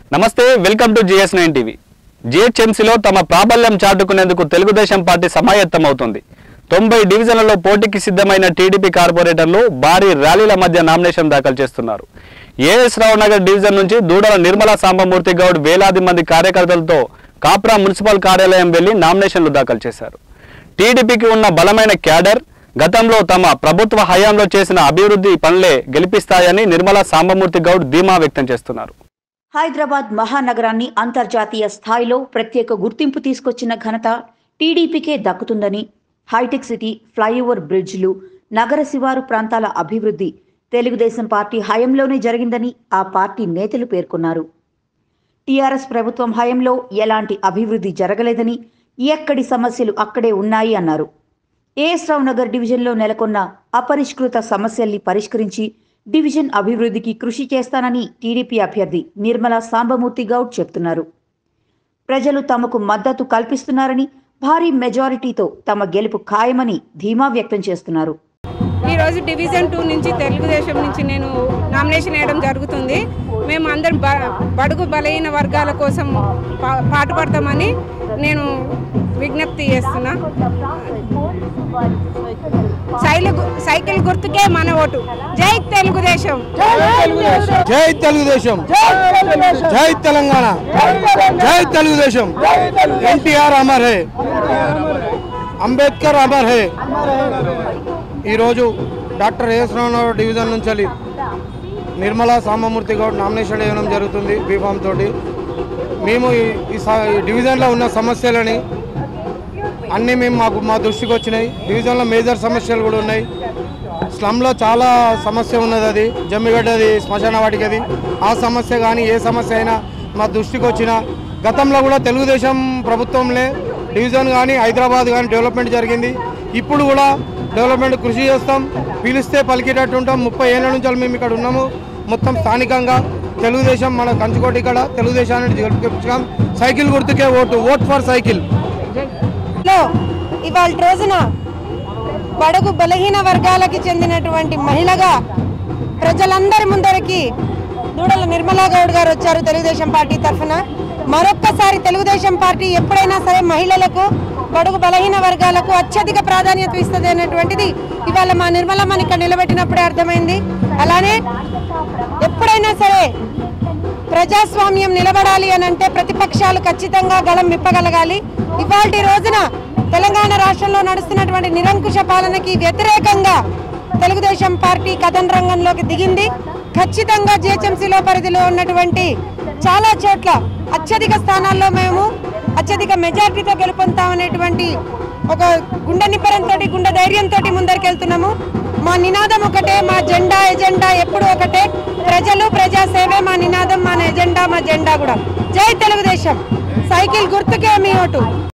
నమస్తే welcome to GS nine TV జిహెచ్ఎంసీలో తమ ప్రాబల్యం చాటుకునేందుకు తెలుగుదేశం పార్టీ సమాయత్తమవుతుంది తొంభై డివిజన్లలో పోటీకి సిద్ధమైన టీడీపీ కార్పొరేటర్లు భారీ ర్యాలీల మధ్య నామినేషన్ దాఖలు చేస్తున్నారు ఏఎస్ రావు నగర్ డివిజన్ నుంచి దూడల నిర్మలా సాంబమూర్తి గౌడ్ వేలాది మంది కార్యకర్తలతో కాప్రా మున్సిపల్ కార్యాలయం వెళ్లి నామినేషన్లు దాఖలు చేశారు టీడీపీకి ఉన్న బలమైన క్యాడర్ గతంలో తమ ప్రభుత్వ హయాంలో చేసిన అభివృద్ధి పనులే గెలిపిస్తాయని నిర్మలా సాంబమూర్తి గౌడ్ ధీమా వ్యక్తం చేస్తున్నారు హైదరాబాద్ మహానగరాన్ని అంతర్జాతీయ స్థాయిలో ప్రత్యేక గుర్తింపు తీసుకొచ్చిన ఘనత టీడీపీకే దక్కుతుందని హైటెక్ సిటీ ఫ్లైఓవర్ బ్రిడ్జ్లు నగర శివారు ప్రాంతాల అభివృద్ధి తెలుగుదేశం పార్టీ హయంలోనే జరిగిందని ఆ పార్టీ నేతలు పేర్కొన్నారు టీఆర్ఎస్ ప్రభుత్వం హయంలో ఎలాంటి అభివృద్ధి జరగలేదని ఎక్కడి సమస్యలు అక్కడే ఉన్నాయి అన్నారు ఏఎస్ రావు నగర్ డివిజన్లో నెలకొన్న అపరిష్కృత సమస్యల్ని పరిష్కరించి డివిజన్ అభివృద్ధికి కృషి చేస్తానని టీడీపీ అభ్యర్థి నిర్మలా సాంబమూర్తి గౌడ్ చెప్తున్నారు ప్రజలు తమకు మద్దతు కల్పిస్తున్నారని భారీ మెజారిటీతో తమ గెలుపు ఖాయమని ధీమా వ్యక్తం చేస్తున్నారు ఈరోజు డివిజన్ టూ నుంచి తెలుగుదేశం నుంచి నేను నామినేషన్ వేయడం జరుగుతుంది మేము అందరం బ బడుగు బలహీన వర్గాల కోసం పా- పాటుపడతామని నేను విజ్ఞప్తి చేస్తున్నా సైలు సైకిల్ గుర్తుకే మన ఓటు జై తెలుగుదేశం జై తెలుగుదేశం జై తెలంగాణ జై తెలుగుదేశం ఎన్టీఆర్ అమర్ హే అంబేద్కర్ అమర్ హే ఈరోజు డాక్టర్ ఏఎస్ రావు డివిజన్ నుంచి వెళ్ళి నిర్మలా సాంబమూర్తి గౌడ్ నామినేషన్ వేయడం జరుగుతుంది బీఫామ్ తోటి మేము ఈ- ఈ స- ఈ డివిజన్లో ఉన్న సమస్యలని అన్నీ మేము మాకు మా దృష్టికి వచ్చినాయి డివిజన్లో మేజర్ సమస్యలు కూడా ఉన్నాయి స్లమ్లో చాలా సమస్య ఉన్నది అది జమ్మిగడ్డది శ్మశాన వాటికి అది ఆ సమస్య కానీ ఏ సమస్య అయినా మా దృష్టికి వచ్చిన గతంలో కూడా తెలుగుదేశం ప్రభుత్వంలో డివిజన్ కానీ హైదరాబాద్ కానీ డెవలప్మెంట్ జరిగింది ఇప్పుడు కూడా డెవలప్మెంట్ కృషి చేస్తాం పిలిస్తే పలికేటట్టు ఉంటాం ముప్పై ఏళ్ళ నుంచి మేము ఇక్కడ ఉన్నాము మొత్తం స్థానికంగా తెలుగుదేశం మన కంచుకోటి ఇక్కడ తెలుగుదేశాన్ని గెలిపించాం సైకిల్ గుర్తుకే ఓటు ఓట్ ఫర్ సైకిల్ లో ఇవాళ రోజున బడుగు బలహీన వర్గాలకి చెందినటువంటి మహిళగా ప్రజలందరి ముందరికి దూడల నిర్మలా గౌడ్ గారు వచ్చారు తెలుగుదేశం పార్టీ తరఫున మరొక్కసారి తెలుగుదేశం పార్టీ ఎప్పుడైనా సరే మహిళలకు బడుగు బలహీన వర్గాలకు అత్యధిక ప్రాధాన్యత ఇస్తుంది అనేటువంటిది ఇవాళ మా నిర్మలమ్మని ఇక్కడ నిలబెట్టినప్పుడే అర్థమైంది అలానే ఎప్పుడైనా సరే ప్రజాస్వామ్యం నిలబడాలి అని అంటే ప్రతిపక్షాలు ఖచ్చితంగా గళం విప్పగలగాలి ఇవాటి రోజున తెలంగాణ రాష్ట్రంలో నడుస్తున్నటువంటి నిరంకుశ పాలనకి వ్యతిరేకంగా తెలుగుదేశం పార్టీ కథన రంగంలోకి దిగింది ఖచ్చితంగా జిహెచ్ఎంసీలో పరిధిలో ఉన్నటువంటి చాలా చోట్ల అత్యధిక స్థానాల్లో మేము అత్యధిక మెజార్టీతో గెలుపొందుతామనేటువంటి ఒక గుండె నిబ్బరంతో గుండె ధైర్యంతో ముందరికెళ్తున్నాము మా నినాదం ఒకటే మా జెండా ఎజెండా ఎప్పుడు ఒకటే ప్రజలు ప్రజా సేవే మా నినాదం మా ఎజెండా మా జెండా కూడా జై తెలుగుదేశం సైకిల్ గుర్తుకే మీ ఓటు